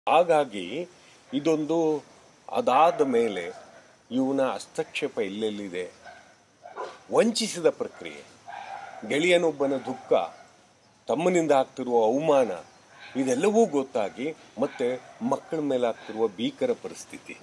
ಹಾಗಾಗಿ ಇದೊಂದು ಅದಾದ ಮೇಲೆ ಇವನ ಹಸ್ತಕ್ಷೇಪ ಎಲ್ಲೆಲ್ಲಿದೆ ವಂಚಿಸಿದ ಪ್ರಕ್ರಿಯೆ ಗೆಳೆಯನೊಬ್ಬನ ದುಃಖ ತಮ್ಮನಿಂದ ಆಗ್ತಿರುವ ಅವಮಾನ ಇದೆಲ್ಲವೂ ಗೊತ್ತಾಗಿ ಮತ್ತೆ ಮಕ್ಕಳ ಮೇಲೆ ಆಗ್ತಿರುವ ಭೀಕರ ಪರಿಸ್ಥಿತಿ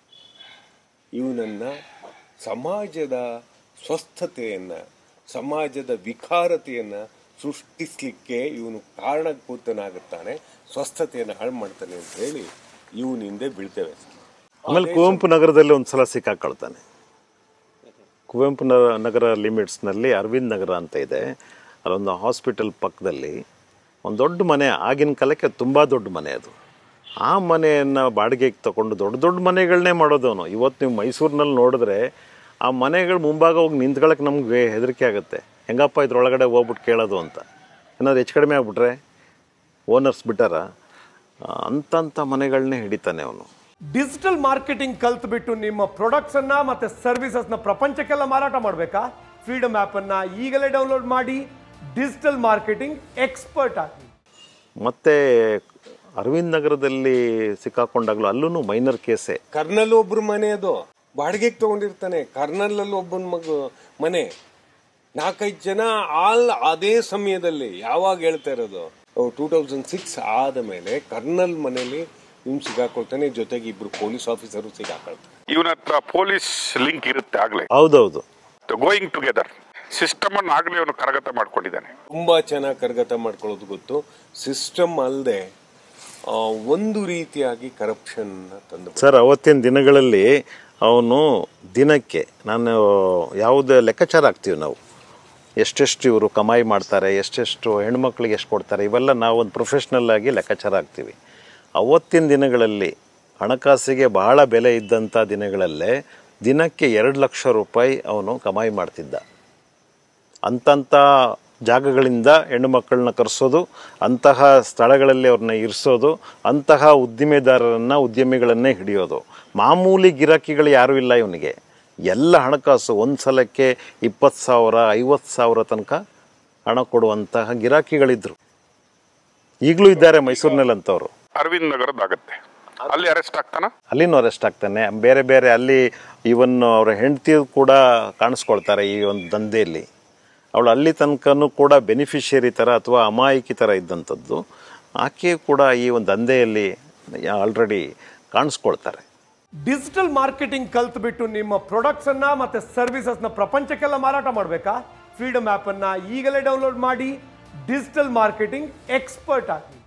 ಇವನನ್ನ ಸಮಾಜದ ಸ್ವಸ್ಥತೆಯನ್ನ ಸಮಾಜದ ವಿಕಾರತೆಯನ್ನ ಸೃಷ್ಟಿಸ್ಲಿಕ್ಕೆ ಇವನು ಕಾರಣಭೂತನಾಗುತ್ತಾನೆ ಸ್ವಸ್ಥತೆಯನ್ನು ಹಾಳು ಮಾಡ್ತಾನೆ ಅಂತ ಹೇಳಿ ಇವನಿಂದ ಬೀಳ್ತೇವೆ ಆಮೇಲೆ ಕುವೆಂಪು ನಗರದಲ್ಲಿ ಒಂದ್ಸಲ ಸಿಕ್ಕಾಕೊಳ್ತಾನೆ ಕುವೆಂಪು ನ- ನಗರ ಲಿಮಿಟ್ಸ್ನಲ್ಲಿ ಅರವಿಂದ್ ನಗರ ಅಂತ ಇದೆ ಅಲ್ಲೊಂದು ಹಾಸ್ಪಿಟಲ್ ಪಕ್ಕದಲ್ಲಿ ಒಂದು ದೊಡ್ಡ ಮನೆ ಆಗಿನ ಕಾಲಕ್ಕೆ ತುಂಬ ದೊಡ್ಡ ಮನೆ ಅದು ಆ ಮನೆಯನ್ನು ಬಾಡಿಗೆಗೆ ತಗೊಂಡು ದೊಡ್ಡ ದೊಡ್ಡ ಮನೆಗಳನ್ನೇ ಮಾಡೋದು ಅವನು ಇವತ್ತು ನೀವು ಮೈಸೂರಿನಲ್ಲಿ ನೋಡಿದ್ರೆ ಆ ಮನೆಗಳು ಮುಂಭಾಗ ಹೋಗಿ ನಿಂತ್ಕೊಳ್ಳೋಕೆ ನಮ್ಗೆ ಹೆದರಿಕೆ ಆಗುತ್ತೆ ಹೆಂಗಪ್ಪ ಇದ್ರೊಳಗಡೆ ಹೋಗ್ಬಿಟ್ಟು ಕೇಳೋದು ಅಂತ ಏನಾದ್ರು ಹೆಚ್ಚು ಕಡಿಮೆ ಆಗ್ಬಿಟ್ರೆ ಓನರ್ಸ್ ಬಿಟ್ಟಾರ ಅಂತಂಥ ಮನೆಗಳನ್ನೇ ಹಿಡಿತಾನೆ ಅವನು ಡಿಜಿಟಲ್ ಮಾರ್ಕೆಟಿಂಗ್ ಕಲ್ತ್ಬಿಟ್ಟು ನಿಮ್ಮ ಪ್ರಾಡಕ್ಟ್ಸ್ ಅನ್ನ ಮತ್ತೆ ಸರ್ವಿಸಸ್ ನ ಪ್ರಪಂಚಕ್ಕೆಲ್ಲ ಮಾರಾಟ ಮಾಡಬೇಕಾ ಫ್ರೀಡಮ್ ಆಪ್ ಅನ್ನ ಈಗಲೇ ಡೌನ್ಲೋಡ್ ಮಾಡಿ ಡಿಜಿಟಲ್ ಮಾರ್ಕೆಟಿಂಗ್ ಎಕ್ಸ್ಪರ್ಟ್ ಆಗಿ ಮತ್ತೆ ಅರವಿಂದ್ ನಗರದಲ್ಲಿ ಸಿಕ್ಕಾಕೊಂಡಾಗಲೂ ಅಲ್ಲೂ ಮೈನರ್ ಕೇಸೇ ಕರ್ನಲ್ ಒಬ್ರು ಮನೆ ಅದು ಬಾಡಿಗೆಗೆ ತಗೊಂಡಿರ್ತಾನೆ ಕರ್ನಲ್ ಅಲ್ಲಿ ಒಬ್ಬನ ಮಗ ಮನೆ ನಾಲ್ಕೈದು ಜನ ಆಲ್ ಅದೇ ಸಮಯದಲ್ಲಿ ಯಾವಾಗ ಹೇಳ್ತಾ ಇರೋದು ಟೂ ತೌಸಂಡ್ ಸಿಕ್ಸ್ ಆದ ಮೇಲೆ ಕರ್ನಲ್ ಮನೇಲಿ ಇವ್ನು ಸಿಗಾಕೊಳ್ತಾನೆ ಜೊತೆಗೆ ಇಬ್ರು ಪೊಲೀಸ್ ಆಫೀಸರು ಸಿಗಾಕೊಳ್ತಾರೆ ಇವನ ಹತ್ರ ಪೊಲೀಸ್ ಲಿಂಕ್ ಇರುತ್ತೆ ಆಗ್ಲೇ ಹೌದೌದು ಗೋಯಿಂಗ್ ಟುಗೆದರ್ ಸಿಸ್ಟಮ್ ಅನ್ನು ಆಗ್ಲೇ ಅವನು ಕರಗತ ಮಾಡ್ಕೊಂಡಿದ್ದಾನೆ ತುಂಬಾ ಚೆನ್ನಾಗಿ ಕರಗತ ಮಾಡ್ಕೊಳ್ಳೋದು ಗೊತ್ತು ಸಿಸ್ಟಮ್ ಅಲ್ಲದೆ ಒಂದು ರೀತಿಯಾಗಿ ಕರಪ್ಷನ್ ತಂದು ಸರ್ ಅವತ್ತಿನ ದಿನಗಳಲ್ಲಿ ಅವನು ದಿನಕ್ಕೆ ನಾನು ಯಾವುದೇ ಲೆಕ್ಕಾಚಾರ ಹಾಕ್ತೀವಿ ನಾವು ಎಷ್ಟೆಷ್ಟು ಇವರು ಕಮಾಯಿ ಮಾಡ್ತಾರೆ ಎಷ್ಟೆಷ್ಟು ಹೆಣ್ಮಕ್ಳಿಗೆ ಎಷ್ಟು ಕೊಡ್ತಾರೆ ಇವೆಲ್ಲ ನಾವು ಒಂದು ಪ್ರೊಫೆಷ್ನಲ್ ಆಗಿ ಲೆಕ್ಕಾಚಾರ ಹಾಕ್ತೀವಿ ಅವತ್ತಿನ ದಿನಗಳಲ್ಲಿ ಹಣಕಾಸಿಗೆ ಬಹಳ ಬೆಲೆ ಇದ್ದಂಥ ದಿನಗಳಲ್ಲೇ ದಿನಕ್ಕೆ ಎರಡು ಲಕ್ಷ ರೂಪಾಯಿ ಅವನು ಕಮಾಯಿ ಮಾಡ್ತಿದ್ದ ಅಂತಂಥ ಜಾಗಗಳಿಂದ ಹೆಣ್ಣು ಮಕ್ಕಳನ್ನ ಕರೆಸೋದು ಅಂತಹ ಸ್ಥಳಗಳಲ್ಲಿ ಅವ್ರನ್ನ ಇರಿಸೋದು ಅಂತಹ ಉದ್ದಿಮೆದಾರರನ್ನು ಉದ್ಯಮಿಗಳನ್ನೇ ಹಿಡಿಯೋದು ಮಾಮೂಲಿ ಗಿರಾಕಿಗಳು ಯಾರೂ ಇಲ್ಲ ಇವನಿಗೆ ಎಲ್ಲ ಹಣಕಾಸು ಒಂದು ಸಲಕ್ಕೆ ಇಪ್ಪತ್ತು ಸಾವಿರ ಐವತ್ತು ಸಾವಿರ ತನಕ ಹಣ ಕೊಡುವಂತಹ ಗಿರಾಕಿಗಳಿದ್ರು ಈಗಲೂ ಇದ್ದಾರೆ ಮೈಸೂರಿನಲ್ಲಿ ಅಂಥವ್ರು ಅರವಿಂದ್ ನಗರದಾಗತ್ತೆ ಅಲ್ಲಿ ಅರೆಸ್ಟ್ ಆಗ್ತಾನ ಅಲ್ಲಿನೂ ಅರೆಸ್ಟ್ ಆಗ್ತಾನೆ ಬೇರೆ ಬೇರೆ ಅಲ್ಲಿ ಇವನ್ ಅವರ ಹೆಂಡತಿ ಕೂಡ ಕಾಣಿಸ್ಕೊಳ್ತಾರೆ ಈ ಒಂದು ದಂಧೆಯಲ್ಲಿ ಅವಳು ಅಲ್ಲಿ ತನಕನೂ ಕೂಡ ಬೆನಿಫಿಷಿಯರಿ ಥರ ಅಥವಾ ಅಮಾಯಕಿ ಥರ ಇದ್ದಂಥದ್ದು ಆಕೆ ಕೂಡ ಈ ಒಂದು ದಂಧೆಯಲ್ಲಿ ಆಲ್ರೆಡಿ ಕಾಣಿಸ್ಕೊಳ್ತಾರೆ ಡಿಜಿಟಲ್ ಮಾರ್ಕೆಟಿಂಗ್ ಕಲ್ತ್ಬಿಟ್ಟು ನಿಮ್ಮ ಪ್ರಾಡಕ್ಟ್ಸ್ ಅನ್ನ ಮತ್ತೆ ಸರ್ವಿಸಸ್ ನ ಪ್ರಪಂಚಕ್ಕೆಲ್ಲ ಮಾರಾಟ ಮಾಡಬೇಕಾ ಫ್ರೀಡಮ್ ಆಪ್ ಅನ್ನ ಈಗಲೇ ಡೌನ್ಲೋಡ್ ಮಾಡಿ ಡಿಜಿಟಲ್ ಮಾರ್ಕೆಟಿಂಗ್ ಎಕ್ಸ್ಪರ್ಟ್ ಆಗಿ